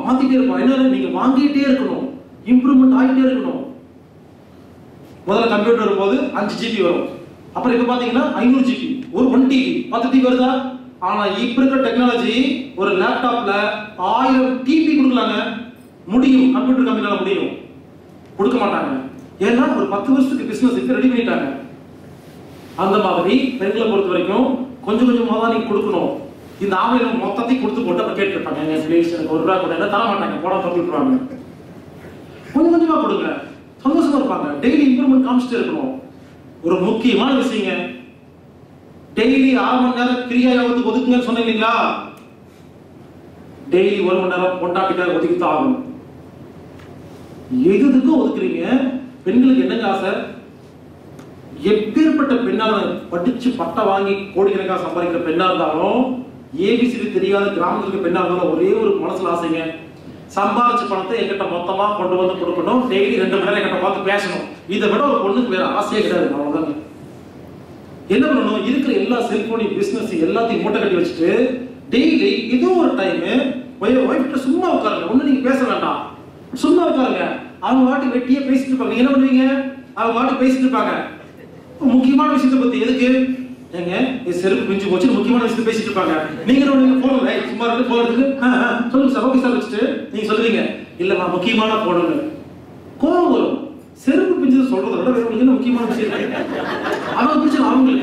மாத்திட்டே இருப்போம் என்ன நீங்க வாங்கிட்டே இருக்கணும் இம்ப்ரூவ்மெண்ட் ஆகிட்டே இருக்கணும் முதல்ல கம்ப்யூட்டர் வரும்போது அஞ்சு ஜிபி வரும் அப்புறம் இப்ப பாத்தீங்கன்னா ஐநூறு ஜிபி ஒரு ஒன் டிபி பத்து டிபி வருதா ஆனா இப்ப இருக்கிற டெக்னாலஜி ஒரு லேப்டாப்ல ஆயிரம் டிபி கொடுக்கலாங்க முடியும் கம்ப்யூட்டர் கம்பெனியால முடியும் கொடுக்க மாட்டாங்க ஏன்னா ஒரு பத்து வருஷத்துக்கு பிசினஸ் இப்ப ரெடி பண்ணிட்டாங்க அந்த மாதிரி பெண்களை பொறுத்த வரைக்கும் கொஞ்சம் கொஞ்சமா தான் நீங்க கொடுக்கணும் இந்த ஆம்பளை மொத்தத்தையும் கொடுத்து போட்டு அப்புறம் கேட்டுருப்பாங்க என் ப்ளீஸ் எனக்கு ஒரு ரூபா கூட என்ன தர மாட்டாங்க போட தப்பி விட்டுருவாங்க கொஞ்சம் கொஞ்சமா கொடுங்க சந்தோஷமா இருப்பாங்க டெய்லி இம்ப்ரூவ்மெண்ட் காமிச்சிட்டே இருக்கணும் ஒரு முக்கியமான விஷயங்க டெய்லி அரை மணி நேரம் கிரியா யோகத்துக்கு ஒதுக்குங்கன்னு சொன்னேன் இல்லைங்களா டெய்லி ஒரு மணி நேரம் பொண்டாட்டிக்காக ஒதுக்கித்தான் ஆகணும் எதுக்கும் ஒதுக்குறீங்க பெண்களுக்கு என்னங்க ஆசை எப்பேற்பட்ட பெண்ணால படிச்சு பட்டை வாங்கி கோடிக்கணக்காக சம்பாதிக்கிற பெண்ணா இருந்தாலும் ஏபிசிடி தெரியாத கிராமத்துல இருக்க பெண்ணா இருந்தாலும் ஒரே ஒரு மனசுல ஆசைங்க சம்பாதிச்ச பணத்தை என்கிட்ட மொத்தமா கொண்டு வந்து கொடுக்கணும் டெய்லி ரெண்டு மணி நேரம் என்கிட்ட பார்த்து பேசணும் இதை விட ஒரு பொண்ணுக்கு வேற ஆசையே கிடையாது அவ்வளவுதாங்க என்ன பண்ணணும் இருக்கிற எல்லா செல்போனையும் பிசினஸ் எல்லாத்தையும் மூட்டை கட்டி வச்சுட்டு டெய்லி ஏதோ ஒரு டைம் ஒய்ஃப்ட்ட சும்மா உட்காருங்க ஒண்ணு நீங்க பேச வேண்டாம் சும்மா உட்காருங்க அவங்க வாட்டி வெட்டியே பேசிட்டு இருப்பாங்க நீங்க என்ன பண்ணுவீங்க அவங்க வாட்டி பேசிட்டு இருப்பாங்க முக்கியமான விஷயத்தை பத்தி எதுக்கு ஏங்க என் செருப்பு பிஞ்சு போச்சு முக்கியமான விஷயத்தை பேசிட்டு இருப்பாங்க நீங்க என்ன பண்ணுவீங்க போன் இல்லை சும்மா இருந்து போன் எடுத்து ஆ, ஆ, சொல்லுங்க சார் ஓகே சார் வச்சுட்டு நீங்க சொல்றீங்க இல்லம்மா முக்கியமான போனுங்க கோபம் வரும் செருப்பு பிஞ்சது சொல்றதை விட வேற உங்களுக்கு என்ன முக்கியமான விஷயம் இருக்கு? அவங்க பிரச்சனை அவங்களுக்கு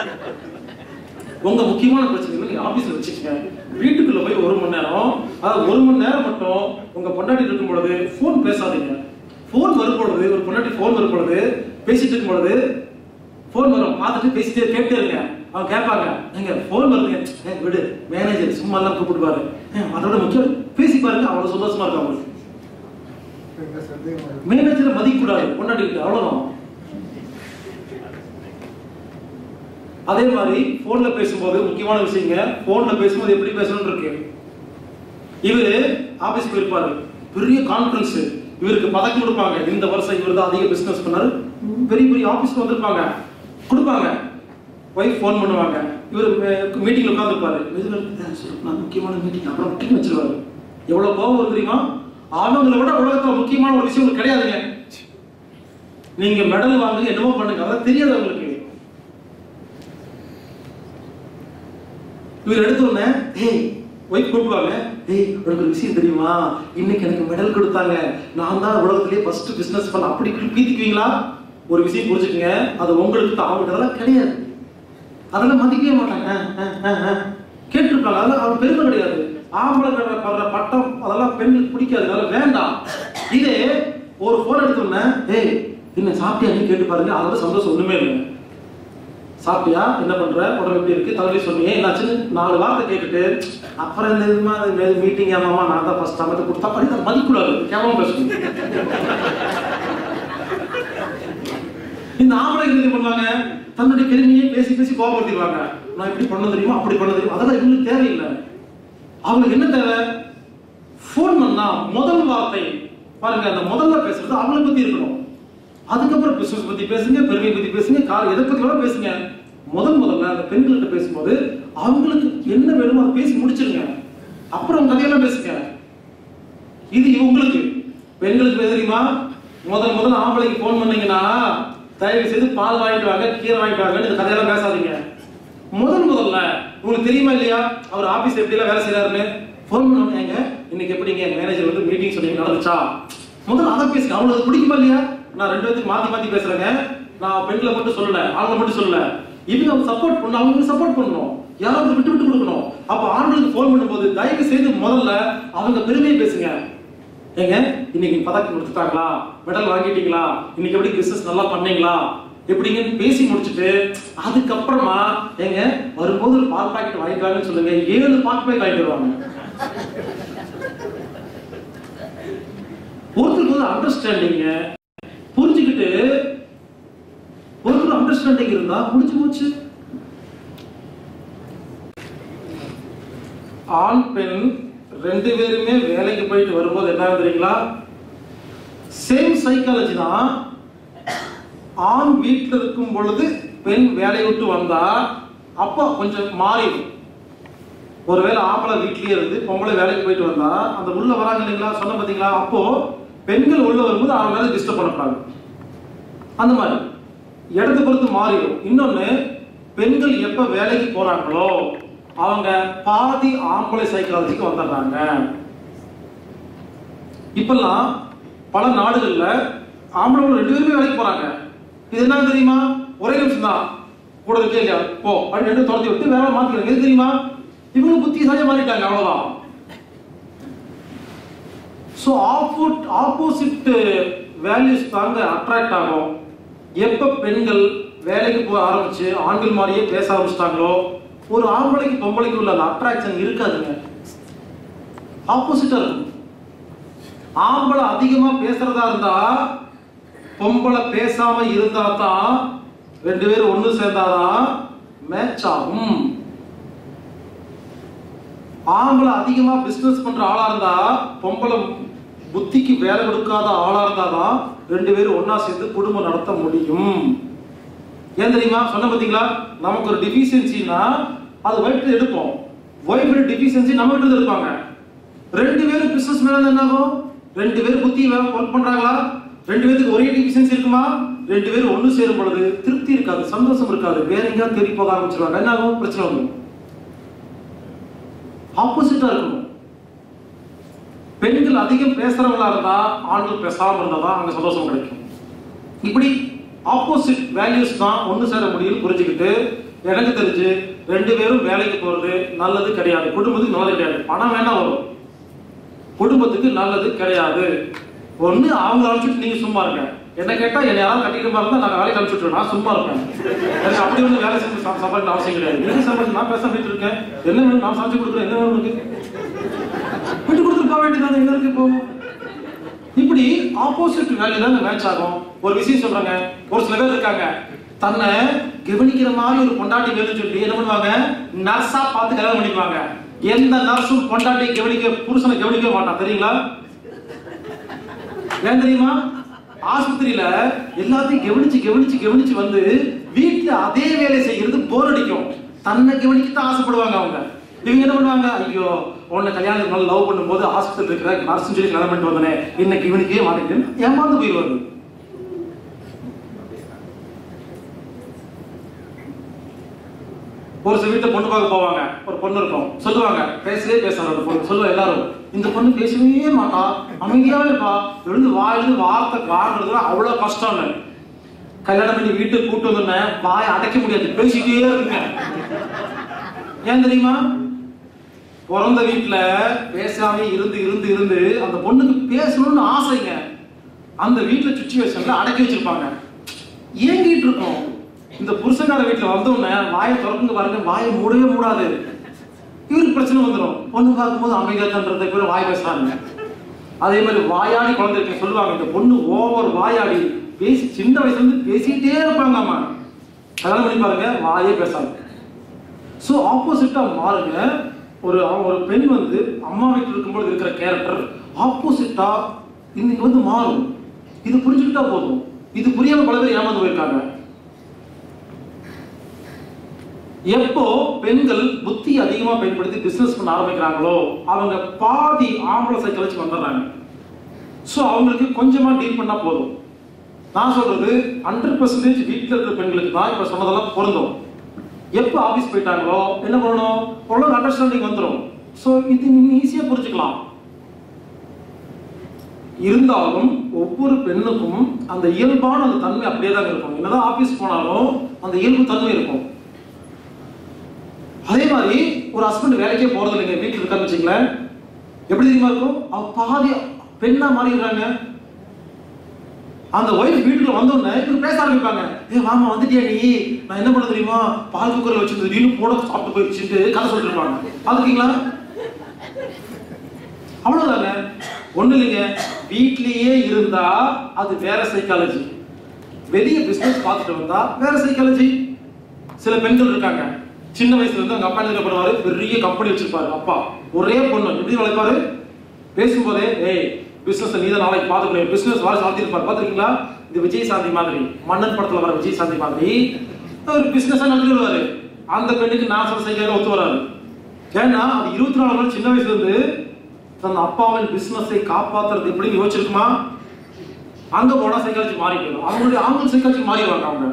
உங்க முக்கியமான பிரச்சனை நீங்க ஆபீஸ்ல வச்சுக்கங்க வீட்டுக்குள்ள போய் ஒரு மணி நேரம் அதாவது ஒரு மணி நேரம் மட்டும் உங்க பொண்டாட்டி இருக்கும் பொழுது போன் பேசாதீங்க போன் வரும் பொழுது ஒரு பொண்டாட்டி போன் வரும் பொழுது பேசிட்டு இருக்கும் பொழுது போன் வரும் பார்த்துட்டு பேசிட்டே கேட்டே இருங்க அவங்க கேட்பாங்க எங்க போன் வருதுங்க ஏ, விடு மேனேஜர் சும்மா எல்லாம் கூப்பிடுவாரு ஏ, அதோட முக்கியம் பேசி பாருங்க அவ்வளவு சந்தோஷமா இருக்கும் அவங்களுக்கு மேனேஜரை மதிக்க கூடாது பொண்டாட்டிக்கிட்ட அவ்வளவுதான் அதே மாதிரி போன்ல பேசும்போது முக்கியமான விஷயங்க போன்ல பேசும்போது எப்படி பேசணும் இருக்கு இவரு ஆபீஸ் போயிருப்பாரு பெரிய கான்ஃபரன்ஸ் இவருக்கு பதக்கம் கொடுப்பாங்க இந்த வருஷம் இவர் தான் அதிக பிசினஸ் பண்ணாரு பெரிய பெரிய ஆபீஸ்க்கு வந்திருப்பாங்க கொடுப்பாங்க ஒய்ஃப் ஃபோன் பண்ணுவாங்க இவர் மீட்டிங்ல உட்காந்துருப்பாரு நான் முக்கியமான மீட்டிங் அப்புறம் மீட்டிங் வச்சிருவாரு எவ்வளவு கோபம் வரும் தெரியுமா அவங்கள விட உலகத்துல முக்கியமான ஒரு விஷயம் உங்களுக்கு கிடையாதுங்க நீங்க மெடல் வாங்குங்க என்னமோ பண்ணுங்க அதான் தெரியாது உங்களுக்கு இவர் எடுத்த உடனே ஏய் ஒய்ஃப் கூப்பிடுவாங்க ஏய் உனக்கு ஒரு விஷயம் தெரியுமா இன்னைக்கு எனக்கு மெடல் கொடுத்தாங்க நான் தான் உலகத்திலேயே ஃபர்ஸ்ட் பிசினஸ் பண்ண அப்படி இப்படி பீத்திக்குவீங்களா ஒரு விஷயம் புரிஞ்சுக்கங்க அது உங்களுக்கு தான் அவங்களுக்கு அதெல்லாம் கிடையாது அதெல்லாம் மதிக்கவே மாட்டாங்க அஹ், அஹ், அஹ். கேட்டிருப்பாங்க அதெல்லாம் அவங்க பெருமை கிடையாது ஆம்பளை கடை படுற பட்டம் அதெல்லாம் பெண்களுக்கு பிடிக்காது அதெல்லாம் வேண்டாம் இதே ஒரு போன் எடுத்தோன்னே ஏய் என்ன சாப்பிட்டியான்னு கேட்டு பாருங்க அதோட சந்தோஷம் ஒண்ணுமே இல்லை சாப்பிட்டியா என்ன பண்ற உடம்பு எப்படி இருக்கு தலைவலி சொன்னீங்க என்னாச்சுன்னு நாலு வார்த்தை கேட்டுட்டு அப்புறம் இந்த இதுமா மீட்டிங் ஏமாமா நான் தான் ஃபர்ஸ்ட் சமத்தை கொடுத்தா பண்ணி தான் மதிக்கூடாது கேவலம் பேசணும் இந்த ஆம்பளைங்க என்ன பண்ணுவாங்க தன்னுடைய பெருமையை பேசி பேசி கோபப்படுத்திடுவாங்க நான் இப்படி பண்ண தெரியுமா அப்படி பண்ண தெரியுமா அதெல்லாம் இவங்களுக்கு தேவையில்லை அவங்களுக்கு என்ன தேவை ஃபோன் பண்ணா முதல் வார்த்தை பாருங்க அந்த முதல்ல பேசுறது அவங்கள பத்தி இருக்கணும் அதுக்கப்புறம் பிசினஸ் பத்தி பேசுங்க பெருமை பத்தி பேசுங்க கால் எதை பத்தி வேணா பேசுங்க முதல் முதல்ல அந்த பெண்கள்கிட்ட பேசும்போது அவங்களுக்கு என்ன வேணுமோ அதை பேசி முடிச்சிருங்க அப்புறம் கதையெல்லாம் பேசுங்க இது உங்களுக்கு பெண்களுக்கு எது தெரியுமா முதல் முதல் ஆம்பளைக்கு ஃபோன் பண்ணீங்கன்னா தயவு செய்து பால் வாங்கிட்டு வாங்க கீரை வாங்கிட்டு வாங்கன்னு இந்த கதையெல்லாம் பேசாதீங்க முதல் முதல்ல உங்களுக்கு தெரியுமா இல்லையா அவர் ஆபீஸ் எப்படி எல்லாம் வேலை செய்யறாருன்னு ஃபோன் பண்ணுவாங்க ஏங்க இன்னைக்கு எப்படிங்க மேனேஜர் வந்து மீட்டிங் சொன்னீங்க நடந்துச்சா முதல்ல அதை பேசுங்க அவங்களுக்கு அது பிடிக்குமா இல்லையா நான் ரெண்டு பேத்துக்கு மாத்தி மாத்தி பேசுறேங்க நான் பெண்களை மட்டும் சொல்லல ஆண்களை மட்டும் சொல்லல இவங்க அவங்க சப்போர்ட் பண்ணணும் அவங்களுக்கு சப்போர்ட் பண்ணணும் யாராவது விட்டு விட்டு கொடுக்கணும் அப்ப ஆண்களுக்கு ஃபோன் பண்ணும்போது தயவு செய்து முதல்ல அவங்க பெருமையை பேசுங்க ஏங்க இன்னைக்கு பதக்கம் கொடுத்துட்டாங்களா மெடல் வாங்கிட்டீங்களா இன்னைக்கு எப்படி பிசினஸ் நல்லா பண்ணீங்களா எப்படிங்கன்னு பேசி முடிச்சுட்டு அதுக்கப்புறமா ஏங்க வரும்போது ஒரு பால் பாக்கெட் வாங்கிட்டு வாங்கன்னு சொல்லுங்க ஏழு பால் பாக்கெட் வாங்கிட்டு வருவாங்க ஒருத்தருக்கு ஒரு அண்டர்ஸ்டாண்டிங்க புரிஞ்சுக்கிட்டு ஒருத்தர் அண்டர்ஸ்டாண்டிங் இருந்தா முடிஞ்சு போச்சு ஆண் பெண் ரெண்டு பேருமே வேலைக்கு போயிட்டு வரும்போது என்ன ஆகுது தெரியுங்களா சேம் சைக்காலஜி தான் ஆண் வீட்டில் இருக்கும் பொழுது பெண் வேலையை விட்டு வந்தா அப்போ கொஞ்சம் மாறிடும் ஒருவேளை ஆம்பளை வீட்லயே இருந்து பொம்பளை வேலைக்கு போயிட்டு வந்தா அந்த உள்ள வராங்க இல்லைங்களா சொன்ன பாத்தீங்களா அப்போ பெண்கள் உள்ள வரும்போது அவங்க மேல டிஸ்டர்ப் பண்ணக்கூடாது அந்த மாதிரி இடத்த பொறுத்து மாறிடும் இன்னொன்னு பெண்கள் எப்ப வேலைக்கு போறாங்களோ அவங்க பாதி ஆம்பளை சைக்காலஜிக்கு வந்துடுறாங்க இப்பெல்லாம் பல நாடுகள்ல ஆம்பளை ரெண்டு பேருமே வேலைக்கு போறாங்க இது என்ன தெரியுமா ஒரே நிமிஷம் தான் கூட இருக்கே இல்லையா போ அப்படின்னு ரெண்டு துரத்தி விட்டு வேலை மாத்திக்கிறாங்க எது தெரியுமா இவங்க புத்திசாலியா மாறிட்டாங்க அவ்வளவுதான் ஸோ ஆப்போட் ஆப்போசிட் வேல்யூஸ் தாங்க அட்ராக்ட் ஆகும் எப்போ பெண்கள் வேலைக்கு போக ஆரம்பிச்சு ஆண்கள் மாதிரியே பேச ஆரம்பிச்சிட்டாங்களோ ஒரு ஆம்பளைக்கு பொம்பளைக்கு உள்ள அந்த அட்ராக்ஷன் இருக்காதுங்க ஆப்போசிட்டா இருக்கும் ஆம்பளை அதிகமா பேசுறதா இருந்தா பொம்பளை பேசாம இருந்தா தான் ரெண்டு பேரும் ஒண்ணு சேர்ந்தாதான் மேட்ச் ஆகும் ஆம்பளை அதிகமா பிசினஸ் பண்ற ஆளா இருந்தா பொம்பளை புத்திக்கு வேலை கொடுக்காத ஆளா இருந்தாதான் ரெண்டு பேரும் ஒண்ணா சேர்ந்து குடும்பம் நடத்த முடியும் ஏன் தெரியுமா சொன்ன பாத்தீங்களா நமக்கு ஒரு டிஃபிஷியன்சினா அது ஒய்ஃப்ல எடுப்போம் ஒய்ஃபோட டிஃபிஷியன்சி நம்ம கிட்ட இருந்து இருப்பாங்க ரெண்டு பேரும் பிசினஸ் மேல என்ன ஆகும் ரெண்டு பேரும் புத்தி ஒர்க் பண்றாங்களா ரெண்டு பேருக்கு ஒரே டிஃபிஷியன்சி இருக்குமா ரெண்டு பேரும் ஒண்ணு சேரும் பொழுது திருப்தி இருக்காது சந்தோஷம் இருக்காது வேற எங்கேயாவது தேடி போக ஆரம்பிச்சிருவாங்க என்ன ஆகும் பிரச்சனை வந்துடும் ஆப்போசிட்டா இருக்கணும் பெண்கள் அதிகம் பேசுறவங்களா இருந்தா ஆண்கள் பேசாம இருந்தா தான் அங்க சந்தோஷம் கிடைக்கும் இப்படி ஆப்போசிட் வேல்யூஸ் தான் ஒண்ணு சேர முடியும் புரிஞ்சுக்கிட்டு எனக்கு தெரிஞ்சு ரெண்டு பேரும் வேலைக்கு போறது நல்லது கிடையாது குடும்பத்துக்கு நல்லது கிடையாது பணம் வேணா வரும் குடும்பத்துக்கு நல்லது கிடையாது ஒண்ணு அவங்க அனுப்பிச்சுட்டு நீங்க சும்மா இருங்க என்ன கேட்டா என்ன யாராவது கட்டிக்கிட்டு இருந்தா நான் வேலைக்கு அனுப்பிச்சுட்டு நான் சும்மா இருப்பேன் எனக்கு அப்படி ஒண்ணு வேலை செஞ்சு சா- சம்பாதிக்க அவசியம் கிடையாது நீங்க சம்பாதிச்சு நான் பேச போயிட்டு இருக்கேன் என்ன வேணும் நான் சமைச்சு கொடுக்குறேன் என்ன வேணும் உனக்கு விட்டு கொடுத்துட்டு போக வேண்டியதானே என்ன இருக்கு இப்போ இப்படி ஆப்போசிட் வேல்யூ தான் மேட்ச் ஆகும் ஒரு விஷயம் சொல்றாங்க ஒரு சில பேர் இருக்காங்க தன்னை கவனிக்கிற மாதிரி ஒரு பொண்டாட்டி வேணும்னு சொல்லி என்ன பண்ணுவாங்க நர்ஸா பார்த்து கல்யாணம் பண்ணிக்குவாங்க எந்த நர்ஸும் பொண்டாட்டி கவனிக்க புருஷனை கவனிக்க மாட்டான் தெரியுங்களா ஏன் தெரியுமா ஆஸ்பத்திரியில எல்லாத்தையும் கவனிச்சு கவனிச்சு கவனிச்சு வந்து வீட்டுல அதே வேலை செய்யறது போர் அடிக்கும் தன்னை கவனிக்கத்தான் ஆசைப்படுவாங்க அவங்க இவங்க என்ன பண்ணுவாங்க ஐயோ உன்னை கல்யாணத்துக்கு நல்லா லவ் பண்ணும்போது ஹாஸ்பிட்டல் இருக்கிற நர்ஸ் சொல்லி கல்யாணம் பண்ணிட்டு வந்தனே இன்னைக்கு இவனுக்கே மாட்டேங்குது ஏமாந்து போயிடுவாரு ஒரு சில வீட்டுல பொண்ணு பார்க்க போவாங்க ஒரு பொண்ணு இருக்கும் சொல்லுவாங்க பேசவே பேசாத அந்த பொண்ணு சொல்லுவா எல்லாரும் இந்த பொண்ணு பேசவே மாட்டா அமைதியாவே இருப்பா எழுந்து வாயிலிருந்து வார்த்தை காடுறது அவ்வளவு கஷ்டம்னு கல்யாணம் பண்ணி வீட்டுக்கு கூட்டு வந்தோடனே வாயை அடைக்க முடியாது பேசிட்டே இருக்குங்க ஏன் தெரியுமா பிறந்த வீட்டுல பேசாம இருந்து இருந்து இருந்து அந்த பொண்ணுக்கு பேசணும்னு ஆசைங்க அந்த வீட்டுல சுச்சுவேஷன்ல அடக்கி வச்சிருப்பாங்க ஏங்கிட்டு இருக்கோம் இந்த புருஷனார வீட்டுல வந்தோடனே வாயை திறந்து பாருங்க வாயை மூடவே மூடாது இவருக்கு பிரச்சனை வந்துடும் பொண்ணு பார்க்கும்போது அமைதியா தன்றதை பேர் வாய் பேசுறாங்க அதே மாதிரி வாயாடி குழந்தை இருக்கு சொல்லுவாங்க இந்த பொண்ணு ஓவர் வாயாடி பேசி சின்ன வயசுல இருந்து பேசிட்டே இருப்பாங்க அம்மா கல்யாணம் பண்ணி பாருங்க வாயே பேசாது ஸோ ஆப்போசிட்டா மாறுங்க ஒரு அவ- ஒரு பெண் வந்து அம்மா வீட்டில் இருக்கும்போது இருக்கிற கேரக்டர் ஆப்போசிட்டா இன்னைக்கு வந்து மாறும் இது புரிஞ்சுக்கிட்டா போதும் இது புரியாம பல பேர் ஏமாந்து போயிருக்காங்க எப்போ பெண்கள் புத்தி அதிகமா பயன்படுத்தி பிசினஸ் பண்ண ஆரம்பிக்கிறாங்களோ அவங்க பாதி ஆம்பளை சைக்கிள் வந்துடுறாங்க ஸோ அவங்களுக்கு கொஞ்சமா டீல் பண்ணா போதும் நான் சொல்றது ஹண்ட்ரட் பர்சன்டேஜ் வீட்டில் இருக்கிற பெண்களுக்கு தான் இப்போ சொன்னதெல்லாம் பொருந்தும் எப்போ ஆஃபீஸ் போயிட்டாங்களோ என்ன பண்ணணும் ஓரளவு அண்டர்ஸ்டாண்டிங் வந்துடும் ஸோ இது நீங்க ஈஸியாக புரிஞ்சுக்கலாம் இருந்தாலும் ஒவ்வொரு பெண்ணுக்கும் அந்த இயல்பான அந்த தன்மை அப்படியே தான் இருக்கும் என்னதான் ஆபீஸ் போனாலும் அந்த இயல்பு தன்மை இருக்கும் அதே மாதிரி ஒரு ஹஸ்பண்ட் வேலைக்கே போறது இல்லைங்க வீட்டில் இருக்கான்னு வச்சுங்களேன் எப்படி தெரியுமா இருக்கும் அவ பாதி பெண்ணா மாறிடுறாங்க அந்த ஒய்ஃப் வீட்டுக்குள்ள வந்தோடனே இவங்க பேச ஆரம்பிப்பாங்க ஏ வாமா வந்துட்டியா நீ நான் என்ன பண்ண தெரியுமா பால் குக்கர்ல வச்சிருந்தது நீனும் போட சாப்பிட்டு போயிடுச்சுட்டு கதை சொல்லிட்டு இருப்பாங்க பாத்துருக்கீங்களா அவ்வளவுதாங்க ஒண்ணு இல்லைங்க வீட்லயே இருந்தா அது வேற சைக்காலஜி வெளிய பிசினஸ் பார்த்துட்டு வந்தா வேற சைக்காலஜி சில பெண்கள் இருக்காங்க சின்ன வயசுல இருந்து அவங்க அப்பா என்ன பண்ணுவாரு பெரிய கம்பெனி வச்சிருப்பாரு அப்பா ஒரே பொண்ணு எப்படி வளைப்பாரு பேசும்போதே ஏய் பிசினஸ் நீ தான் நாளைக்கு பார்த்துக்கணும் பிசினஸ் வாரி சாத்திருப்பாரு பார்த்துருக்கீங்களா இந்த விஜய் சாந்தி மாதிரி மன்னன் படத்துல வர விஜய் சாந்தி மாதிரி ஒரு பிசினஸா நடத்திடுவாரு அந்த பெண்ணுக்கு நான் சொல்ல செய்ய ஒத்து வராது ஏன்னா அது இருபத்தி நாலு நாள் சின்ன வயசுல இருந்து தன் அப்பாவின் பிசினஸை காப்பாத்துறது எப்படின்னு யோசிச்சிருக்குமா அங்க போனா சைக்காலஜி மாறி போயிடும் அவங்களுடைய ஆம்பளை சைக்காலஜி மாறிடுவாங்க அவங்க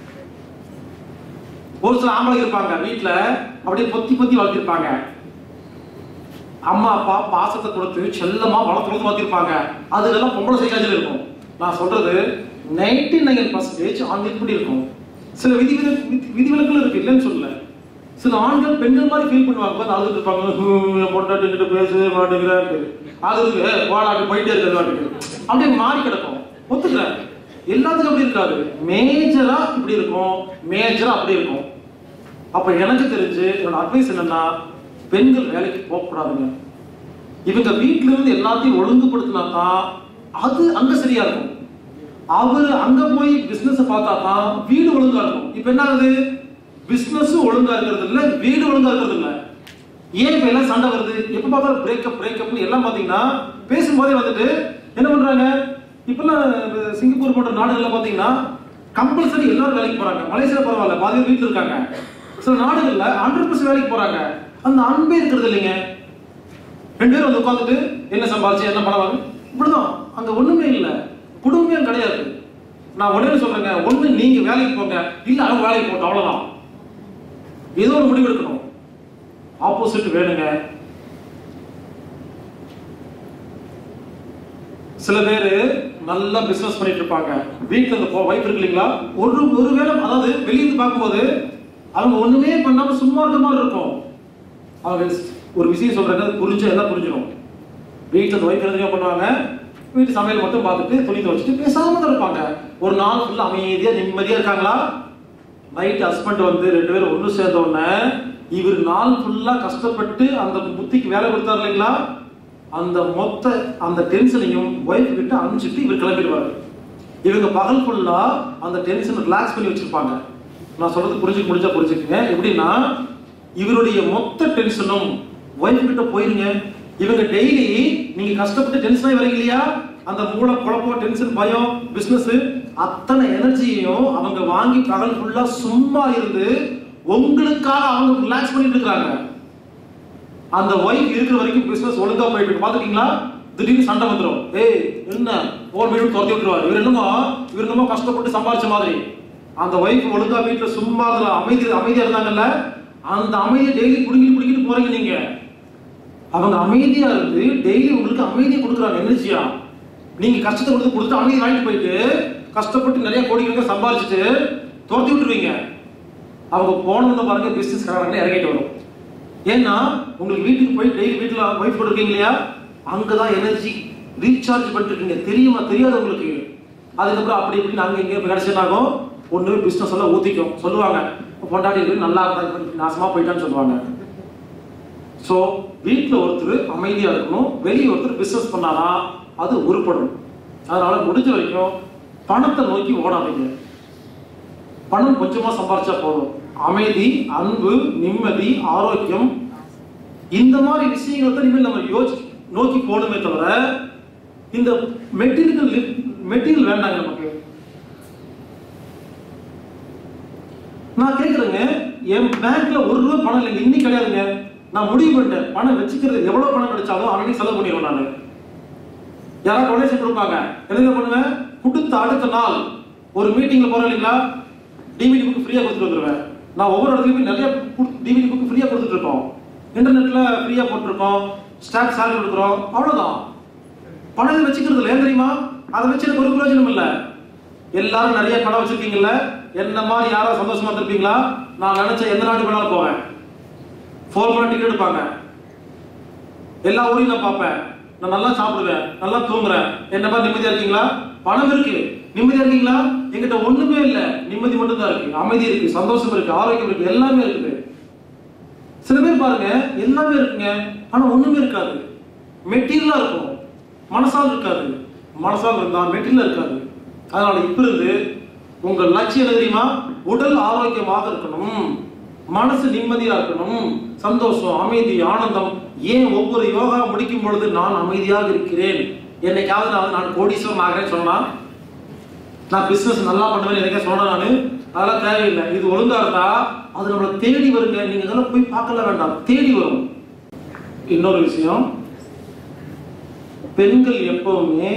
ஒரு சில ஆம்பளை இருப்பாங்க வீட்டுல அப்படியே பொத்தி பொத்தி வளர்த்திருப்பாங்க அம்மா அப்பா பாசத்தை கொடுத்து செல்லமா வளர்த்து வளர்த்து வளர்த்திருப்பாங்க அதுக்கெல்லாம் பொம்பளை சைக்காலஜியில் இருக்கும் நான் சொல்றது நைன்டி நைன் பர்சன்டேஜ் ஆண்கள் இப்படி இருக்கும் சில விதி விதிவிலக்குகள் இருக்கு இல்லைன்னு சொல்லல சில ஆண்கள் பெண்கள் மாதிரி ஃபீல் பண்ணுவாங்க பார்த்து அழுதுட்டு இருப்பாங்க "ஹம், பொண்டாட்டி கிட்ட பேசவே மாட்டேங்கிறாரு அழுது போடாட்டு போயிட்டே இருக்கிறது வாட்டுக்கு அப்படியே மாறி கிடக்கும் ஒத்துக்கிறேன் எல்லாத்துக்கும் அப்படி இருக்காது மேஜரா இப்படி இருக்கும் மேஜரா அப்படி இருக்கும் அப்ப எனக்கு தெரிஞ்சு என்னோட அட்வைஸ் என்னன்னா பெண்கள் வேலைக்கு போகக்கூடாதுங்க இவங்க வீட்ல இருந்து எல்லாத்தையும் ஒழுங்குபடுத்தினா தான் அது அங்க சரியா இருக்கும் அவர் அங்க போய் பிசினஸ் பார்த்தா தான் வீடு ஒழுங்கா இருக்கும் இப்ப என்ன ஆகுது பிசினஸ் ஒழுங்கா இருக்கிறது இல்ல வீடு ஒழுங்கா இருக்கிறது இல்ல ஏன் இப்ப எல்லாம் சண்டை வருது எப்ப பார்த்தாலும் பிரேக்கப் பிரேக்கப்னு எல்லாம் பாத்தீங்கன்னா பேசும்போதே வந்துட்டு என்ன பண்றாங்க இப்பெல்லாம் சிங்கப்பூர் போன்ற நாடுகள்ல பாத்தீங்கன்னா கம்பல்சரி எல்லாரும் வேலைக்கு போறாங்க மலேசியா பரவாயில்ல பாதி பேர் வீட்டுல இருக்காங்க சில நாடுகள்ல ஹண்ட்ரட் பர்சன்ட் வேலைக்கு போறாங்க அந்த அன்பே இருக்கிறது இல்லைங்க ரெண்டு பேரும் வந்து உட்காந்துட்டு என்ன சம்பாதிச்சு என்ன பணம் வாங்க இப்படிதான் அங்க ஒண்ணுமே இல்ல குடும்பம் கிடையாது நான் உடனே சொல்றேங்க ஒண்ணு நீங்க வேலைக்கு போங்க இல்ல அவங்க வேலைக்கு போட்டோம் அவ்வளவுதான் ஏதோ ஒரு முடிவு எடுக்கணும் ஆப்போசிட் வேணுங்க சில பேர் நல்லா பிசினஸ் பண்ணிட்டு இருப்பாங்க வீட்டுல இந்த வைஃப் இருக்கு இல்லைங்களா ஒரு ஒரு வேளை அதாவது வெளியிருந்து பார்க்கும்போது அவங்க ஒண்ணுமே பண்ணாம சும்மா இருக்க மாதிரி இருக்கும் அவங்க ஒரு விஷயம் சொல்றாங்க அது புரிஞ்சு எல்லாம் புரிஞ்சிடும் வீட்டுல இந்த வைஃப் என்ன பண்ணுவாங்க வீட்டு சமையல் மட்டும் பார்த்துட்டு துணி துவச்சிட்டு பேசாம தான் இருப்பாங்க ஒரு நாள் ஃபுல்லா அமைதியா நிம்மதியா இருக்காங்களா நைட் ஹஸ்பண்ட் வந்து ரெண்டு பேரும் ஒன்று சேர்ந்த உடனே இவர் நாள் ஃபுல்லா கஷ்டப்பட்டு அந்த புத்திக்கு வேலை கொடுத்தாரு இல்லைங்களா அந்த மொத்த அந்த டென்ஷனையும் ஒய்ஃப் கிட்ட அனுப்பிச்சிட்டு இவர் கிளம்பிடுவாரு இவங்க பகல் ஃபுல்லா அந்த டென்ஷனை ரிலாக்ஸ் பண்ணி வச்சிருப்பாங்க நான் சொல்றது புரிஞ்சுக்க முடிஞ்சா புரிஞ்சுக்கங்க எப்படின்னா இவருடைய மொத்த டென்ஷனும் ஒய்ஃப் கிட்ட போயிருங்க இவங்க டெய்லி நீங்க கஷ்டப்பட்டு டென்ஷன் ஆகி வரீங்க இல்லையா அந்த மூளை குழப்பம் டென்ஷன் பயம் பிசினஸ் அத்தனை எனர்ஜியையும் அவங்க வாங்கி பகல் ஃபுல்லா சும்மா இருந்து உங்களுக்காக அவங்க ரிலாக்ஸ் பண்ணிட்டு இருக்காங்க அந்த ஒய்ஃப் இருக்கிற வரைக்கும் பிசினஸ் ஒழுங்கா போயிட்டு இருக்கு பாத்துக்கீங்களா திடீர்னு சண்டை வந்துடும் ஏய் என்ன போன் வீடு துரத்தி விட்டுருவாரு இவர் என்னமோ இவர் என்னமோ கஷ்டப்பட்டு சம்பாதிச்ச மாதிரி அந்த ஒய்ஃப் ஒழுங்கா வீட்டுல சும்மா அதுல அமைதி அமைதியா இருந்தாங்கல்ல அந்த அமைதியை டெய்லி குடிக்கிட்டு குடிக்கிட்டு போறீங்க நீங்க அவங்க அமைதியா இருந்து டெய்லி உங்களுக்கு அமைதியை கொடுக்குறாங்க எனர்ஜியா நீங்க கஷ்டத்தை கொடுத்து கொடுத்து அமைதி வாங்கிட்டு போயிட்டு கஷ்டப்பட்டு நிறைய கோடிக்கணக்கில் சம்பாதிச்சுட்டு துரத்தி விட்டுருவீங்க அவங்க போனதுல பாருங்க பிசினஸ் காரங்க இறங்கிட்டு வரும் ஏன்னா உங்களுக்கு வீட்டுக்கு போய் டெய்லி வீட்டுல ஒய்ஃப் கூட இருக்கீங்க இல்லையா அங்கதான் எனர்ஜி ரீசார்ஜ் பண்ணிட்டு இருக்கீங்க தெரியுமா தெரியாது உங்களுக்கு அதுக்கப்புறம் அப்படி இப்படி நாங்க இங்க கிடைச்சதாகும் ஒண்ணு பிசினஸ் எல்லாம் ஊத்திக்கும் சொல்லுவாங்க பொண்டாட்டி இருக்கு, நல்லா இருந்தா நாசமா போயிட்டான்னு சொல்லுவாங்க ஸோ வீட்டில் ஒருத்தர் அமைதியாக இருக்கணும் வெளியே ஒருத்தர் பிஸ்னஸ் பண்ணாதான் அது உருப்படும் அதனால முடிஞ்ச வரைக்கும் பணத்தை நோக்கி ஓடாதீங்க பணம் கொஞ்சமாக சம்பாரிச்சா போதும் அமைதி அன்பு நிம்மதி ஆரோக்கியம் இந்த மாதிரி விஷயங்களை தான் இனிமேல் நம்ம யோசி நோக்கி போகணுமே தவிர இந்த மெட்டீரியல் மெட்டீரியல் வேண்டாங்க நமக்கு நான் கேட்குறேங்க என் பேங்க்ல ஒரு ரூபா பணம் இல்லைங்க இன்னைக்கு கிடையாதுங்க நான் முடிவு பண்ணிட்டேன் பணம் வச்சுக்கிறது எவ்வளவு பணம் கிடைச்சாலும் அன்னைக்கு செலவு பண்ணிடுவேன் நான் யாராவது டொனேஷன் கொடுப்பாங்க என்ன பண்ணுவேன் கொடுத்த அடுத்த நாள் ஒரு மீட்டிங்ல போறேன் இல்லைங்களா டிவிடி புக் ஃப்ரீயா கொடுத்துட்டு வந்துருவேன் நான் ஒவ்வொரு இடத்துலயுமே நிறைய டிவிடி புக் ஃப்ரீயா கொடுத்துட்டு இருக்கோம் இன்டர்நெட்ல ஃப்ரீயா போட்டிருக்கோம் ஸ்டாக் சேலரி கொடுக்குறோம் அவ்வளவுதான் பணம் வச்சுக்கிறது இல்லை ஏன் தெரியுமா அதை வச்சு எனக்கு ஒரு பிரயோஜனம் இல்லை எல்லாரும் நிறைய பணம் வச்சிருக்கீங்கல்ல என்ன மாதிரி யாராவது சந்தோஷமா இருந்திருப்பீங்களா நான் நினைச்ச எந்த நாட்டுக்கு வேணாலும் போவேன் ஃபோர் மணி டிக்கெட் எடுப்பாங்க எல்லா ஊரையும் நான் பார்ப்பேன் நான் நல்லா சாப்பிடுவேன் நல்லா தூங்குறேன் என்ன மாதிரி நிம்மதியா இருக்கீங்களா பணம் இருக்கு நிம்மதியா இருக்கீங்களா என்கிட்ட ஒண்ணுமே இல்ல நிம்மதி மட்டும் தான் இருக்கு அமைதி இருக்கு சந்தோஷம் இருக்கு ஆரோக்கியம் இருக்கு எல்லாமே இருக்குது சில பேர் பாருங்க எல்லாமே இருக்குங்க ஆனா ஒண்ணுமே இருக்காது மெட்டீரியலா இருக்கும் மனசால் இருக்காது மனசால் இருந்தா மெட்டீரியல் இருக்காது அதனால இப்ப இருந்து உங்க லட்சியம் என்ன தெரியுமா உடல் ஆரோக்கியமாக இருக்கணும் மனசு நிம்மதியா இருக்கணும் சந்தோஷம் அமைதி ஆனந்தம் ஏன் ஒவ்வொரு யோகா முடிக்கும் பொழுது நான் அமைதியாக இருக்கிறேன் என்னைக்காவது நான் நான் கோடீஸ்வரன் ஆகிறேன்னு சொன்னா நான் பிசினஸ் நல்லா பண்ணுவேன் எனக்கே சொன்னேன் நான் அதெல்லாம் தேவையில்லை இது ஒழுங்கா இருந்தா அது நம்மளை தேடி வருங்க நீங்க இதெல்லாம் போய் பார்க்கல வேண்டாம் தேடி வரும் இன்னொரு விஷயம் பெண்கள் எப்பவுமே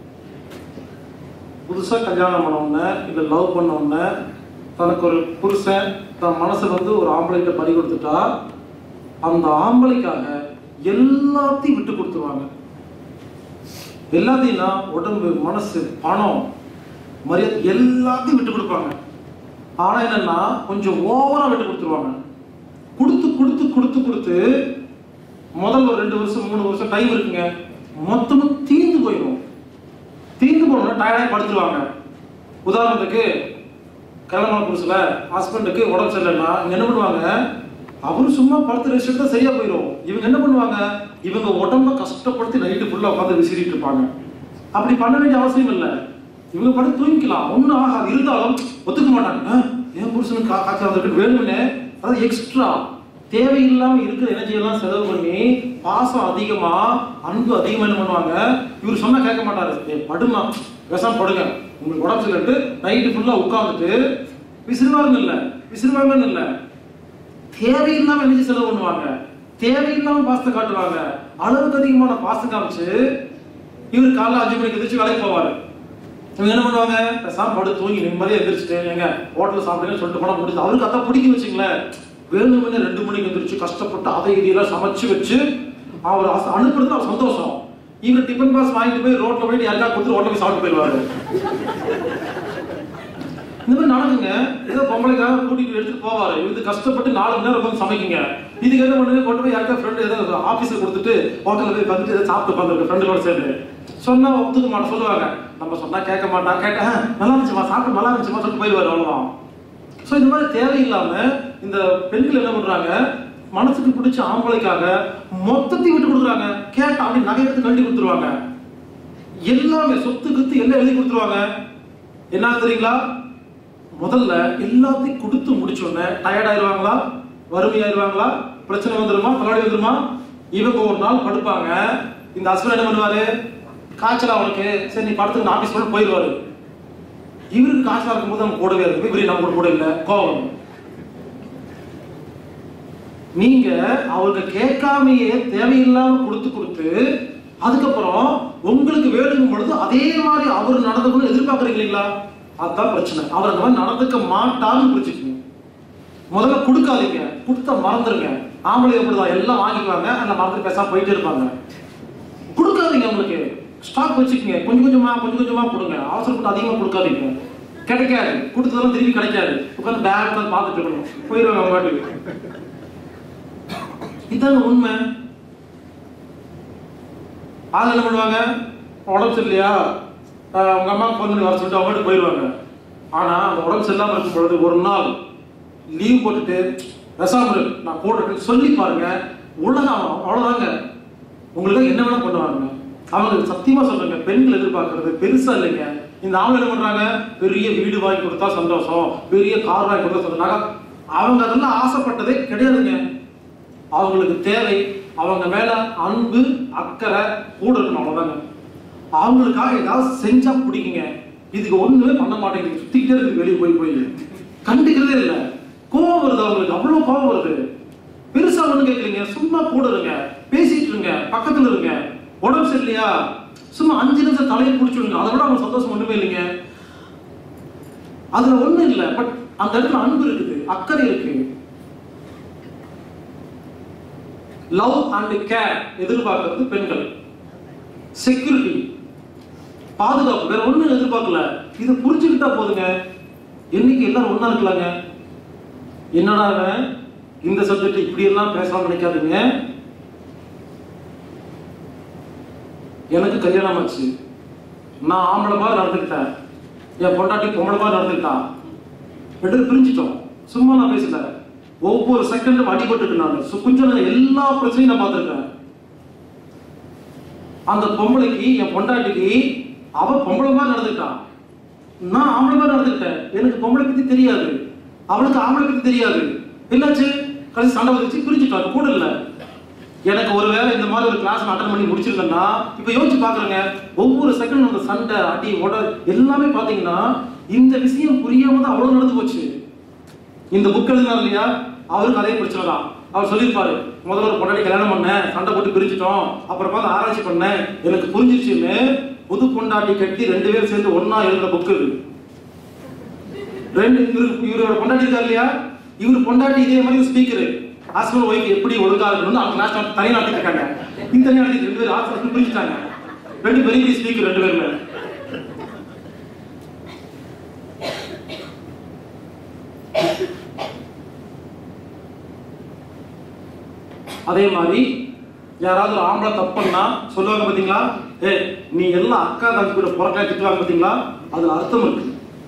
புதுசா கல்யாணம் பண்ண உடனே இல்லை லவ் பண்ண உடனே தனக்கு ஒரு புருஷன் தன் மனசை வந்து ஒரு ஆம்பளைகிட்ட பறி கொடுத்துட்டா அந்த ஆம்பளைக்காக எல்லாத்தையும் விட்டு கொடுத்துருவாங்க எல்லாத்தையும்னா உடம்பு மனசு பணம் மரியாதை எல்லாத்தையும் விட்டு கொடுப்பாங்க ஆனா என்னன்னா கொஞ்சம் ஓவரா விட்டு கொடுத்துருவாங்க கொடுத்து கொடுத்து கொடுத்து கொடுத்து முதல் ஒரு ரெண்டு வருஷம் மூணு வருஷம் டைம் இருக்குங்க மொத்தமா தீர்ந்து போயிடும் தீர்ந்து போனோம்னா டயர்டாகி படுத்துருவாங்க உதாரணத்துக்கு கல்யாணமான புருஷல ஹஸ்பண்டுக்கு உடம்பு சரியில்லைன்னா இவங்க என்ன பண்ணுவாங்க அவரு சும்மா படுத்து ரெஸ்ட் எடுத்தா சரியா போயிடும் இவங்க என்ன பண்ணுவாங்க இவங்க உடம்ப கஷ்டப்படுத்தி நைட்டு ஃபுல்லா உட்காந்து விசிறிட்டு இருப்பாங்க அப்படி பண்ண வேண்டிய அவசியம் இல்லை இவங்க படுத்து தூங்கிக்கலாம் ஒன்றும் ஆகாது இருந்தாலும் ஒத்துக்க மாட்டாங்க "ஆ, என் புருஷனுக்கு கா காய்ச்சல் வந்திருக்கு வேணும்னு அதாவது எக்ஸ்ட்ரா தேவையில்லாம இருக்கிற எனர்ஜி எல்லாம் செலவு பண்ணி பாசம் அதிகமா அன்பு அதிகமா என்ன பண்ணுவாங்க இவர் சொன்னா கேட்க மாட்டாரு ஏ படுமா விஷம் படுங்க உங்களுக்கு உடம்பு சரியில்லைட்டு நைட்டு ஃபுல்லா உட்காந்துட்டு விசிறுவாருங்க இல்ல விசிறுவாருங்கன்னு இல்ல தேவையில்லாம எனர்ஜி செலவு பண்ணுவாங்க தேவையில்லாம பாசத்தை காட்டுவாங்க அளவுக்கு அதிகமான பாசம் காமிச்சு இவர் காலைல அஞ்சு மணிக்கு எந்திரிச்சு வேலைக்கு போவாரு இவங்க என்ன பண்ணுவாங்க பேசாம படுத்து தூங்கி நிம்மதியா எந்திரிச்சிட்டு எங்க ஹோட்டல்ல சாப்பிடுங்கன்னு சொல்லிட்டு போனா முடிச்சு அவருக்கு அதான் பிடிக்கும் வச்சுங்களேன் வேணும்னு ரெண்டு மணிக்கு எந்திரிச்சு கஷ்டப்பட்டு அதை இதையெல்லாம் சமைச்சு வச்சு அவர் அச- அனுப்புறது அவர் சந்தோஷம் இவர் டிஃபன் பாக்ஸ் வாங்கிட்டு போய் ரோட்ல போயிட்டு யாருக்கா கொடுத்து ரோட்ல போய் சாப்பிட்டு போயிடுவாரு இந்த மாதிரி நடக்குங்க ஏதோ பொம்பளைக்காக கூட்டிட்டு எடுத்துட்டு போவாரு இது கஷ்டப்பட்டு நாலு மணி நேரம் உட்காந்து சமைக்குங்க இதுக்கு என்ன பண்ணுங்க கொண்டு போய் யாருக்கா ஃப்ரெண்டு ஏதோ ஆஃபீஸில் கொடுத்துட்டு ஹோட்டலில் போய் வந்துட்டு ஏதோ சாப்பிட்டு உட்காந்துருக்கு ஃப்ரெண்டுகளோட சேர்ந்து சொன்னா ஒத்துக்க மாட்டேன் சொல்லுவாங்க நம்ம சொன்னா கேட்க மாட்டான் கேட்டா "ஆ, நல்லா இருந்துச்சுமா சாப்பிட்டு நல்லா இருந்துச்சுமா சொல்லிட்டு போயிடுவாரு அவ்வளோதான் ஸோ இந்த மாதிரி தேவையில்லாம இந்த பெண்கள் என்ன பண்றாங்க மனசுக்கு பிடிச்ச ஆம்பளைக்காக மொத்தத்தையும் விட்டு கொடுக்குறாங்க கேட்டா அப்படி நகை எடுத்து கழட்டி கொடுத்துருவாங்க எல்லாமே சொத்து கித்து எல்லாம் எழுதி கொடுத்துருவாங்க என்ன தெரியுங்களா முதல்ல எல்லாத்தையும் கொடுத்து முடிச்ச உடனே டயர்ட் ஆயிருவாங்களா வறுமையாயிருவாங்களா பிரச்சனை வந்துருமா தலைவலி வந்துருமா இவங்க ஒரு நாள் படுப்பாங்க இந்த ஹஸ்பண்ட் என்ன பண்ணுவாரு காய்ச்சல் அவனுக்கு சரி நீ படத்துக்கு ஆபீஸ் போய் போயிடுவாரு இவருக்கு காய்ச்சலா இருக்கும்போது நம்ம கூடவே இருக்கு இவரு நம்ம கூட கூட இல்ல கோவம் நீங்க அவருக்கு கேட்காமையே தேவையில்லாம கொடுத்து கொடுத்து அதுக்கப்புறம் உங்களுக்கு வேணுங்கும் பொழுது அதே மாதிரி அவர் நடந்துக்கணும் எதிர்பார்க்கறீங்க இல்லைங்களா அதுதான் பிரச்சனை அவர் அந்த மாதிரி நடந்துக்க மாட்டாருன்னு புரிச்சுக்கணும் முதல்ல கொடுக்காதீங்க கொடுத்த மறந்துருங்க ஆம்பளை அப்படிதான் எல்லாம் வாங்கிக்குவாங்க அந்த மறந்து பேசாம போயிட்டே இருப்பாங்க கொடுக்காதீங்க அவங்களுக்கு ஸ்டாக் வச்சுக்கோங்க கொஞ்சம் கொஞ்சமா கொஞ்சம் கொஞ்சமா கொடுங்க அவசரப்பட்டு அதிகமா கொடுக்காதீங்க கிடைக்காது கொடுத்ததெல்லாம் திருப்பி கிடைக்காது உட்காந்து பேக் உட்காந்து பார்த்துட்டு இருக்கணும் போயிடுவாங்க அவங்க பாட்டுக்கு இதாங்க உண்மை ஆள் என்ன பண்ணுவாங்க உடம்பு சரியில்லையா ஆஹ் உங்க அம்மா ஃபோன் பண்ணி வர சொல்லிட்டு அவங்க வீட்டுக்கு போயிடுவாங்க ஆனா அந்த உடம்பு சரியில்லாம இருக்கும் பொழுது ஒரு நாள் லீவ் போட்டுட்டு பேசாம இரு, நான் போட்டுட்டு சொல்லி பாருங்க உலகம் அவ்வளவுதாங்க உங்களுக்கு என்ன வேணா பண்ணுவாங்க அவங்க சத்தியமா சொல்றாங்க பெண்கள் எதிர்பார்க்கறது பெருசா இல்லைங்க இந்த ஆம்பளை என்ன பண்றாங்க பெரிய வீடு வாங்கி கொடுத்தா சந்தோஷம் பெரிய கார் வாங்கி கொடுத்தா சந்தோஷம் நகை- அவங்க அதெல்லாம் ஆசைப்பட்டதே கிடையாதுங்க அவங்களுக்கு தேவை அவங்க மேல அன்பு அக்கறை கூட இருக்கணும் அவ்வளவுதாங்க அவங்களுக்காக ஏதாவது செஞ்சா பிடிக்குங்க இதுக்கு ஒண்ணுமே பண்ண மாட்டேங்குது சுத்திக்கிட்டே இருக்கு வெளியே போய் போய் கண்டுக்கிறதே இல்லை கோவம் வருது அவங்களுக்கு அவ்வளவு கோவம் வருது பெருசா ஒண்ணு கேட்கலீங்க சும்மா கூட இருங்க பேசிட்டு இருங்க பக்கத்துல இருங்க உடம்பு சரியில்லையா சும்மா அஞ்சு நிமிஷம் தலையை பிடிச்சிடுங்க அதை விட அவங்க சந்தோஷம் ஒண்ணுமே இல்லைங்க அதுல ஒண்ணும் இல்லை பட் அந்த இடத்துல அன்பு இருக்குது அக்கறை இருக்கு லவ் அண்ட் கேர் எதிர்பார்க்கறது பெண்கள் செக்யூரிட்டி பாதுகாப்பு வேற ஒண்ணும் எதிர்பார்க்கல இதை புரிஞ்சுக்கிட்டா போதுங்க என்னைக்கு எல்லாரும் ஒண்ணா இருக்கலாங்க என்னடா இவன் இந்த சப்ஜெக்ட் இப்படி எல்லாம் பேசலாம் நினைக்காதீங்க எனக்கு கல்யாணம் ஆச்சு நான் ஆம்பளை மாதிரி நடந்துக்கிட்டேன் என் பொண்டாட்டி பொம்பளை மாதிரி நடந்துக்கிட்டான் ரெண்டு பேரும் பிரிஞ்சிட்டோம் சும்மா நான் பேசல ஒவ்வொரு செகண்டும் அடிபட்டுட்டு நான் சு- கொஞ்ச நேரம் எல்லா பிரச்சனையும் நான் பார்த்திருக்கேன் அந்த பொம்பளைக்கு என் பொண்டாட்டிக்கு அவ பொம்பளை மாதிரி நடந்துக்கிட்டான் நான் ஆம்பளை மாதிரி நடந்துக்கிட்டேன் எனக்கு பொம்பளை பத்தி தெரியாது அவளுக்கு ஆம்பளை பத்தி தெரியாது என்னாச்சு கடைசி சண்டை வந்துச்சு பிரிஞ்சுட்டோம் கூட இல்ல எனக்கு ஒருவேளை இந்த மாதிரி ஒரு கிளாஸ் அட்டன் பண்ணி முடிச்சிருந்தேன்னா இப்ப யோசிச்சு பாக்குறேங்க ஒவ்வொரு செகண்ட் அந்த சண்டை அடி உட எல்லாமே பாத்தீங்கன்னா இந்த விஷயம் புரியாம தான் அவ்வளவு நடந்து போச்சு இந்த புக் எழுதினார் இல்லையா அவருக்கு அதே பிரச்சனை தான் அவர் சொல்லியிருப்பாரு முதல்ல ஒரு பொண்டாட்டி கல்யாணம் பண்ணேன் சண்டை போட்டு பிரிஞ்சிட்டோம் அப்புறம் பார்த்து ஆராய்ச்சி பண்ணேன் எனக்கு புரிஞ்சிருச்சுன்னு புது பொண்டாட்டி கட்டி ரெண்டு பேரும் சேர்ந்து ஒண்ணா எழுதுற புக்கு இது ரெண்டு இவரு இவரோட பொண்டாட்டி இருக்கா இல்லையா இவர் பொண்டாட்டி இதே மாதிரி ஸ்பீக்கர் ஹஸ்பண்ட் ஒய்ஃப் எப்படி ஒழுங்கா இருக்கணும்னு அவங்க கிளாஸ் தனி நடத்திட்டு இருக்காங்க இந்த தனி நடத்திட்டு ரெண்டு பேரும் ஹஸ்பண்ட் பிரிஞ்சுட்டாங்க ரெண்டு பெரிய பெரிய ஸ்பீக்கர் ரெண்டு பேருமே அதே மாதிரி யாராவது ஒரு ஆம்பளை தப்பு பண்ணா சொல்லுவாங்க பாத்தீங்களா ஏ நீ எல்லாம் அக்கா தம்பி கூட புறக்கா திட்டுவாங்க பாத்தீங்களா அதுல அர்த்தம் இருக்கு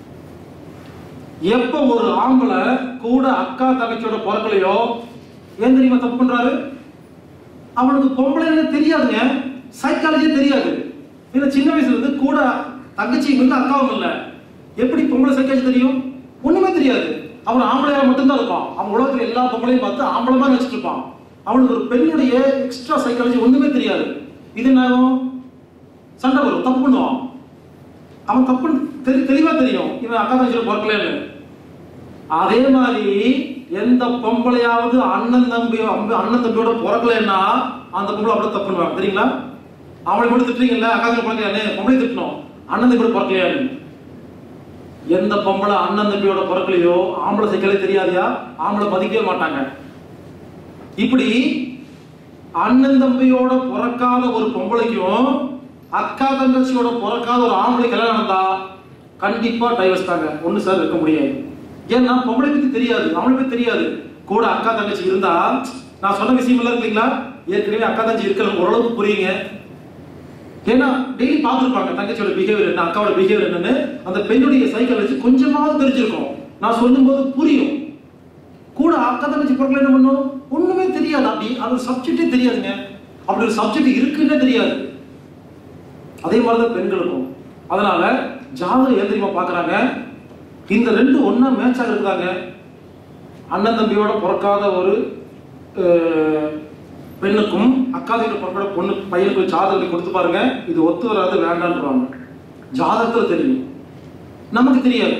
எப்ப ஒரு ஆம்பளை கூட அக்கா தங்கச்சியோட பிறக்கலையோ ஏன் தெரியுமா தப்பு பண்றாரு அவனுக்கு பொம்பளைன்னு தெரியாதுங்க சைக்காலஜியே தெரியாது ஏன்னா சின்ன வயசுல இருந்து கூட தங்கச்சியும் இல்லை அக்காவும் இல்லை எப்படி பொம்பளை சைக்காலஜி தெரியும் ஒண்ணுமே தெரியாது அவன் ஆம்பளையா மட்டும்தான் இருப்பான் அவன் உலகத்துல எல்லா பொம்பளையும் பார்த்து ஆம்பளை மாதிரி வச்சுட்டு இருப்பான் அவனுக்கு ஒரு பெண்ணுடைய எக்ஸ்ட்ரா சைக்காலஜி ஒண்ணுமே தெரியாது இது என்ன ஆகும்? சண்டை வரும் தப்பு பண்ணுவான் அவன் தப்பு தெரி தெளிவா தெரியும் இவன் அக்கா தங்கச்சியோட பிறக்கலன்னு அதே மாதிரி எந்த பொம்பளையாவது அண்ணன் தம்பி அம்ப- அண்ணன் தம்பியோட பிறக்கலைன்னா அந்த பொம்பளை அப்படியே தப்பு பண்ணுவாங்க தெரியுங்களா அவளை மட்டும் திட்டுறீங்கல்ல அக்கா தம்பி பிறக்கலையானே பொம்பளை திட்டணும் அண்ணன் தம்பியோட பிறக்கலையான்னு எந்த பொம்பளை அண்ணன் தம்பியோட பிறக்கலையோ ஆம்பளை சைக்கிளே தெரியாதியா ஆம்பளை மதிக்கவே மாட்டாங்க இப்படி அண்ணன் தம்பியோட பிறக்காத ஒரு பொம்பளைக்கும் அக்கா தங்கச்சியோட பிறக்காத ஒரு ஆம்பளை கல்யாணம் நடந்தா கண்டிப்பா டைவர்ஸ் தாங்க ஒண்ணு சார் இருக்க முடியாது ஏன்னா பொம்பளை பத்தி தெரியாது அவளை பத்தி தெரியாது கூட அக்கா தங்கச்சி இருந்தா நான் சொன்ன விஷயம் எல்லாம் இல்லைங்களா ஏற்கனவே அக்கா தங்கச்சி இருக்கிற ஓரளவுக்கு புரியுங்க ஏன்னா டெய்லி பார்த்துருப்பாங்க தங்கச்சியோட பிஹேவியர் என்ன அக்காவோட பிஹேவியர் என்னன்னு அந்த பெண்ணுடைய சைக்கிள் வச்சு கொஞ்சமாவது தெரிஞ்சிருக்கும் நான் சொல்லும்போது புரியும் கூட அக்கா தங்கச்சி பொருட்கள் என்ன பண்ணும் ஒண்ணுமே தெரியாது அப்படி அது சப்ஜெக்டே தெரியாதுங்க அப்படி ஒரு சப்ஜெக்ட் இருக்குன்னே தெரியாது அதே மாதிரி தான் பெண்களுக்கும் அதனால ஜாதகம் ஏன் தெரியுமா பார்க்கறாங்க இந்த ரெண்டு ஒண்ணா மேட்ச் ஆகிருக்காங்க அண்ணன் தம்பியோட பிறக்காத ஒரு அஹ், பெண்ணுக்கும் அக்கா தம்பியோட பிறக்காத பொண்ணு பையனுக்கு ஜாதகத்தை கொடுத்து பாருங்க இது ஒத்து வராது வேண்டான்றாங்க ஜாதகத்துல தெரியும் நமக்கு தெரியாது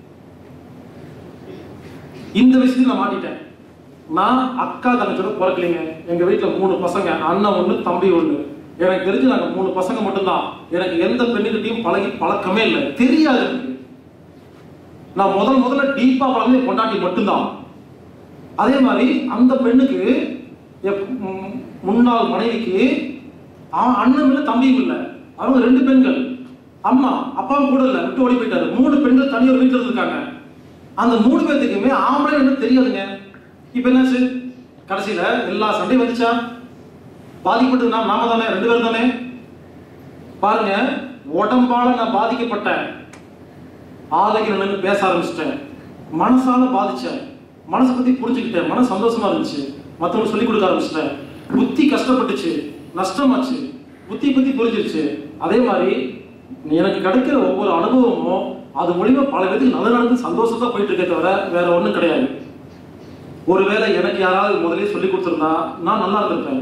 இந்த விஷயத்துல நான் மாட்டிட்டேன் நான் அக்கா தங்கச்சியோட பிறக்கலைங்க எங்க வீட்டுல மூணு பசங்க அண்ணன் ஒண்ணு தம்பி ஒண்ணு எனக்கு தெரிஞ்சு நாங்க மூணு பசங்க மட்டும்தான் எனக்கு எந்த பெண்ணுகிட்டையும் பழகி பழக்கமே இல்லை தெரியாது எனக்கு நான் முதல் முதல்ல டீப்பா பழகுனது பொண்டாட்டி மட்டும்தான் அதே மாதிரி அந்த பெண்ணுக்கு எப்- ம், முன்னாள் மனைவிக்கு ஆ- அண்ணன் இல்லை தம்பியும் இல்லை அவங்க ரெண்டு பெண்கள் அம்மா அப்பாவும் கூட இல்லை விட்டு ஓடி போயிட்டாரு மூணு பெண்கள் தனியார் வீட்டில் இருந்திருக்காங்க அந்த மூணு பேர்த்துக்குமே ஆம்பளை என்ன தெரியாதுங்க இப்போ என்னாச்சு கடைசியில எல்லா சண்டையும் வந்துச்சா பாதிக்கப்பட்டது நான் நாம தானே ரெண்டு பேரும் தானே பாருங்க உடம்பால நான் பாதிக்கப்பட்டேன் ஆதகிரன்னு பேச ஆரம்பிச்சிட்டேன் மனசால பாதிச்சேன் மனசை பத்தி புரிஞ்சுக்கிட்டேன் மன சந்தோஷமா இருந்துச்சு மத்தவங்க சொல்லி கொடுக்க ஆரம்பிச்சிட்டேன் புத்தி கஷ்டப்பட்டுச்சு நஷ்டமாச்சு புத்தி பத்தி புரிஞ்சிருச்சு அதே மாதிரி எனக்கு கிடைக்கிற ஒவ்வொரு அனுபவமும் அது மூலியமா பல பேருக்கு நல்ல நடந்து சந்தோஷமா போயிட்டு இருக்கே தவிர வேற ஒண்ணும் கிடையாது ஒருவேளை எனக்கு யாராவது முதலே சொல்லி கொடுத்திருந்தா நான் நல்லா இருந்திருப்பேன்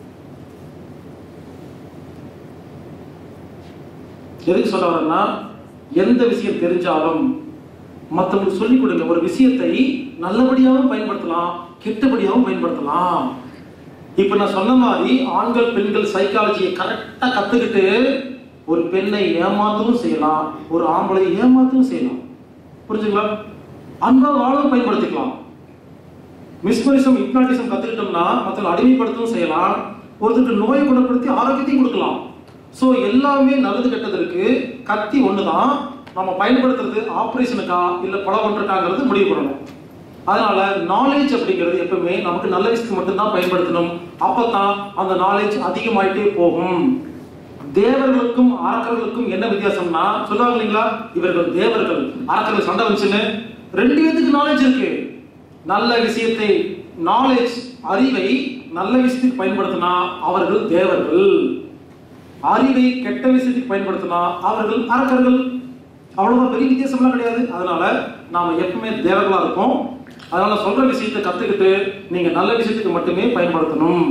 எதுக்கு சொல்ல வரேன்னா எந்த விஷயம் தெரிஞ்சாலும் மற்றவங்களுக்கு சொல்லிக் கொடுங்க ஒரு விஷயத்தை நல்லபடியாகவும் பயன்படுத்தலாம் கெட்டபடியாகவும் பயன்படுத்தலாம் இப்ப நான் சொன்ன மாதிரி ஆண்கள் பெண்கள் சைக்காலஜியை கரெக்டா கத்துக்கிட்டு ஒரு பெண்ணை ஏமாத்தவும் செய்யலாம் ஒரு ஆம்பளை ஏமாத்தவும் செய்யலாம் புரிஞ்சுங்களா அன்பா வாழவும் பயன்படுத்திக்கலாம் மிஸ்மரிசம் ஹிப்னாட்டிசம் கத்துக்கிட்டோம்னா மற்றவங்களை அடிமைப்படுத்தவும் செய்யலாம் ஒருத்தருக்கு நோயை குணப்படுத்தி ஆரோக்கியத்தையும் கொடுக்கலாம் ஸோ எல்லாமே நல்லது கெட்டதற்கு கத்தி ஒண்ணுதான் நம்ம பயன்படுத்துறது ஆப்ரேஷனுக்கா இல்ல பல ஒன்றுக்காங்கிறது முடிவு பண்ணணும் அதனால நாலேஜ் அப்படிங்கிறது எப்பவுமே நமக்கு நல்ல விஷயத்துக்கு மட்டும்தான் பயன்படுத்தணும் அப்பதான் அந்த நாலேஜ் அதிகமாயிட்டே போகும் தேவர்களுக்கும் அரக்கர்களுக்கும் என்ன வித்தியாசம்னா சொல்லுவாங்க இல்லைங்களா இவர்கள் தேவர்கள் அரக்கர்கள் சண்டை வந்துச்சுன்னு ரெண்டு பேத்துக்கு நாலேஜ் இருக்கு நல்ல விஷயத்தை நாலேஜ் அறிவை நல்ல விஷயத்துக்கு பயன்படுத்தினா அவர்கள் தேவர்கள் அறிவை கெட்ட விஷயத்துக்கு பயன்படுத்தினா அவர்கள் அரக்கர்கள் அவ்வளவுதான் பெரிய வித்தியாசம்லாம் கிடையாது அதனால நாம எப்பவுமே தேவர்களா இருப்போம் அதனால சொல்ற விஷயத்தை கத்துக்கிட்டு நீங்க நல்ல விஷயத்துக்கு மட்டுமே பயன்படுத்தணும்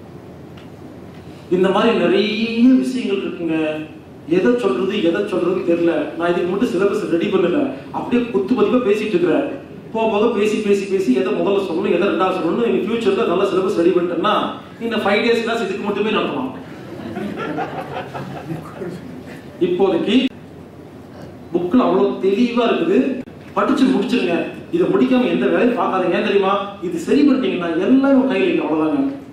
இந்த மாதிரி நிறைய விஷயங்கள் இருக்குங்க எதை சொல்றது எதை சொல்றது தெரியல நான் இதுக்கு மட்டும் சிலபஸ் ரெடி பண்ணல அப்படியே குத்து பதிப்பா பேசிட்டு இருக்கிறேன் போக போக பேசி பேசி பேசி எதை முதல்ல சொல்லணும் எதை ரெண்டாவது சொல்லணும் எங்க ஃபியூச்சர்ல நல்ல சிலபஸ் ரெடி பண்ணிட்டேன்னா இந்த ஃபைவ் டேஸ் கிளாஸ் இதுக்கு மட்டுமே நடத்தலாம் இப்போதைக்கு புக்கில் அவ்வளோ தெளிவா இருக்குது படிச்சு முடிச்சிருங்க இதை முடிக்காம எந்த வேலையும் பார்க்காதீங்க ஏன் தெரியுமா இது சரி பண்ணிட்டீங்கன்னா எல்லாம் உங்க கையில் இருக்கு அவ்வளவுதாங்க